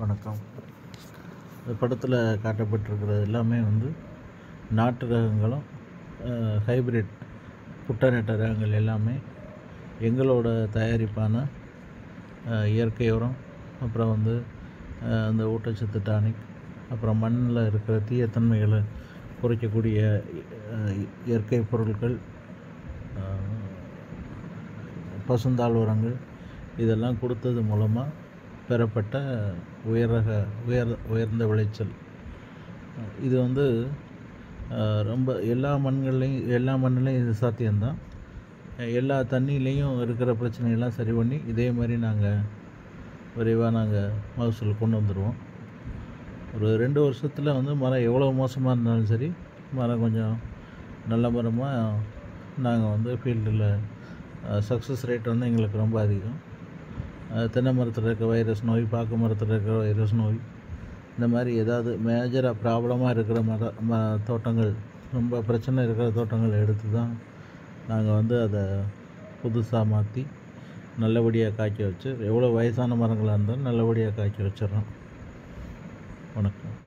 வணக்கம் இந்த படத்தில் காட்டப்பட்டிருக்கிறது எல்லாமே வந்து நாட்டு ரகங்களும் ஹைப்ரிட் புட்டநட்ட ரகங்கள் எல்லாமே எங்களோட தயாரிப்பான அஹ், இயற்கை உரம் அப்புறம் வந்து அஹ், அந்த ஊட்டச்சத்து டானிக் அப்புறம் மண்ணில் இருக்கிற தீயத்தன்மைகளை குறைக்கக்கூடிய அஹ், இயற்கை பொருட்கள் அஹ், பசுந்தாள் உரங்கள் இதெல்லாம் கொடுத்தது மூலமாக பெறப்பட்ட உயரக உயர் உயர்ந்த விளைச்சல் அஹ் இது வந்து அஹ், ரொம்ப எல்லா மண்கள்லையும் எல்லா மண்ணிலையும் இது சாத்தியம்தான் அஹ் எல்லா தண்ணியிலையும் இருக்கிற பிரச்சனையெல்லாம் சரி பண்ணி இதே மாதிரி நாங்கள் விரைவாக நாங்கள் மகசூல் கொண்டு வந்துடுவோம் ஒரு ரெண்டு வருஷத்தில் வந்து மரம் எவ்வளோ மோசமாக இருந்தாலும் சரி மரம் கொஞ்சம் நல்ல மரமாக நாங்கள் வந்து ஃபீல்டில் சக்ஸஸ் ரேட் வந்து எங்களுக்கு ரொம்ப அதிகம் அஹ் தென்னை மரத்தில் இருக்க வைரஸ் நோய் பாக்கு மரத்தில் இருக்கிற வைரஸ் நோய் இந்த மாதிரி ஏதாவது மேஜராக ப்ராப்ளமாக இருக்கிற மர ம தோட்டங்கள் ரொம்ப பிரச்சனை இருக்கிற தோட்டங்கள் எடுத்து தான் நாங்கள் வந்து அதை புதுசாக மாற்றி நல்லபடியாக காய்க்க வச்சு எவ்வளோ வயசான மரங்களாக இருந்தாலும் நல்லபடியாக காய்க்க வச்சிடுறோம் வணக்கம்